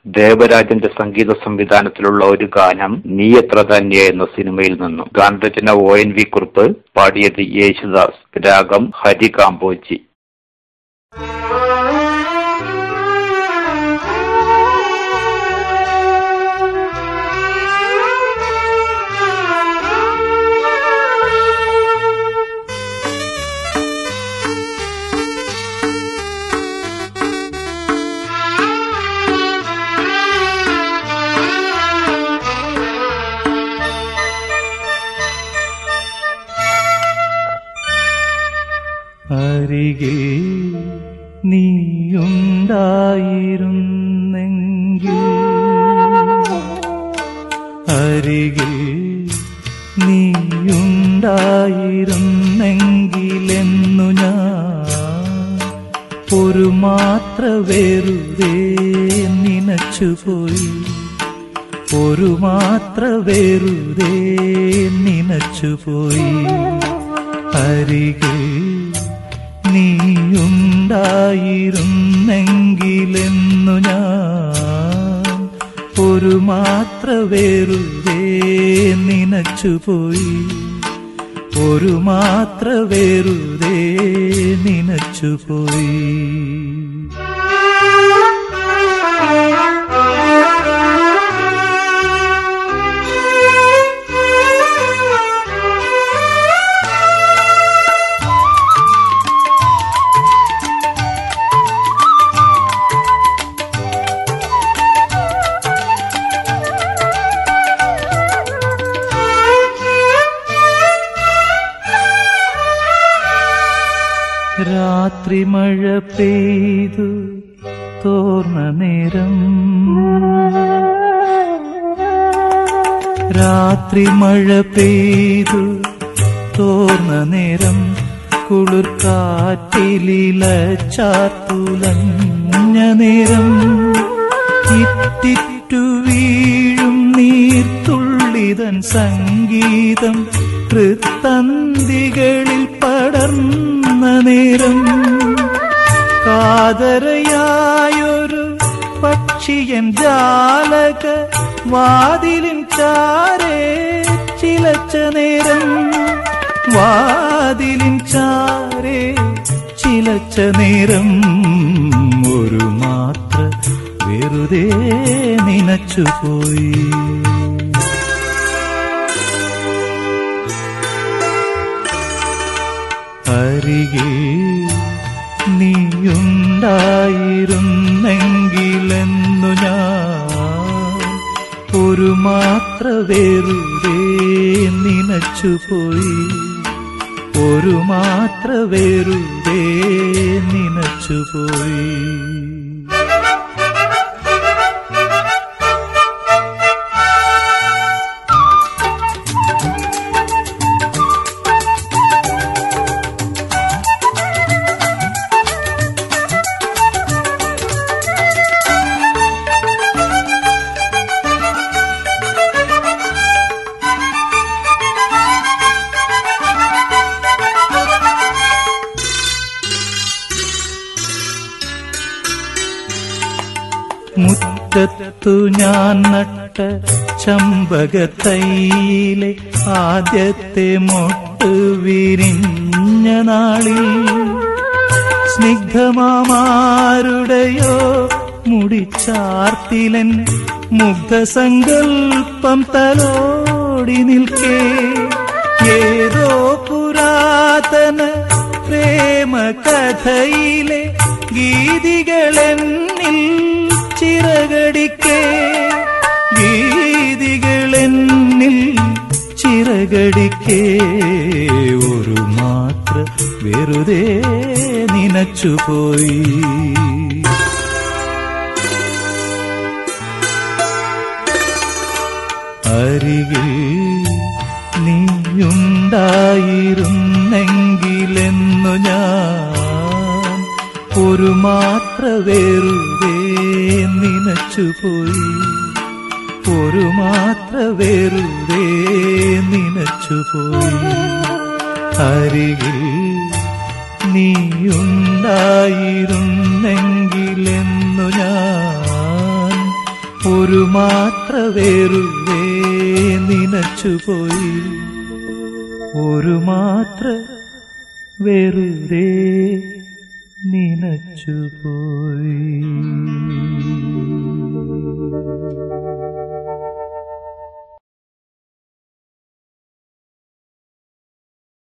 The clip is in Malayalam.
ദേവരാജന്റെ സംഗീത സംവിധാനത്തിലുള്ള ഒരു ഗാനം നീ എത്ര തന്നെ എന്ന സിനിമയിൽ നിന്നും ഗാനരചന ഒ എൻ വി കുറുപ്പ് പാടിയത് യേശുദാസ് രാഗം ഹരി കാമ്പോജി അരികെ നീയുണ്ടായിരുന്നെങ്കിൽ അരികിൽ നീയുണ്ടായിരുന്നെങ്കിലെന്നു ഞാൻ ഒരു മാത്ര വെറുതെ നനച്ചുപോയി ഒരു മാത്ര വെറുതെ നനച്ചുപോയി അരികിൽ നീയുണ്ടായിരുന്നെങ്കിലെന്നു ഞാൻ ഒരു മാത്ര വെറുതെ നനച്ചുപോയി ഒരു മാത്ര വെറുതെ നനച്ചുപോയി രാത്രി മഴ പെയ്തു തോർന്ന നേരം രാത്രി മഴ പെയ്തു തോർന്ന നേരം കുളിർ കാറ്റിലില ചാത്തുലഞ്ഞ നേരം ഇറ്റിറ്റു വീഴും നീർത്തുള്ളിതൻ സംഗീതം കൃത്തന്തികളിൽ പടർന്ന നേരം കാതരയായൊരു പക്ഷിയൻ ജാലക വാതിലിൻ ചാരേ ചിലച്ച നേരം വാതിലിൻ ചാരേ ചിലച്ച നേരം ഒരു മാത്ര വെറുതെ നനച്ചുപോയി അരികെ നീയുണ്ടായിരുന്നെങ്കിലെന്നു ഞാൻ ഒരു മാത്ര വെറുതെ നനച്ചുപോയി ഒരു മാത്ര വെറുതെ നനച്ചുപോയി മുറ്റത്തു ഞാൻ നട്ട ചമ്പകത്തൈയിലെ ആദ്യത്തെ മൊട്ട് വിരിഞ്ഞ നാളിൽ സ്നിഗ്ധമാമാരുടെയോ മുടിച്ചാർത്തിലൻ മുഗ്ധസങ്കൽപ്പം തലോടി നിൽക്കേ ഏതോ പുരാതന പ്രേമകഥയിലെ ഗീതികളെന്നിൽ ചിറകടിക്കേ ഗീതികളെന്നിൽ ചിറകടിക്കേ ഒരു മാത്ര വെറുതെ നനച്ചുപോയി അരികിൽ നീയുണ്ടായിരുന്നെങ്കിലെന്നു ഞാൻ ഒരു മാത്ര വെറുതെ നനച്ചുപോയി ഒരു മാത്ര വെറുതെ നനച്ചുപോയി അരികിൽ നീയുണ്ടായിരുന്നെങ്കിലെന്നു ഞാൻ ഒരു മാത്ര വെറുതെ നനച്ചുപോയി ഒരു മാത്ര വെറുതെ നനച്ചുപോയി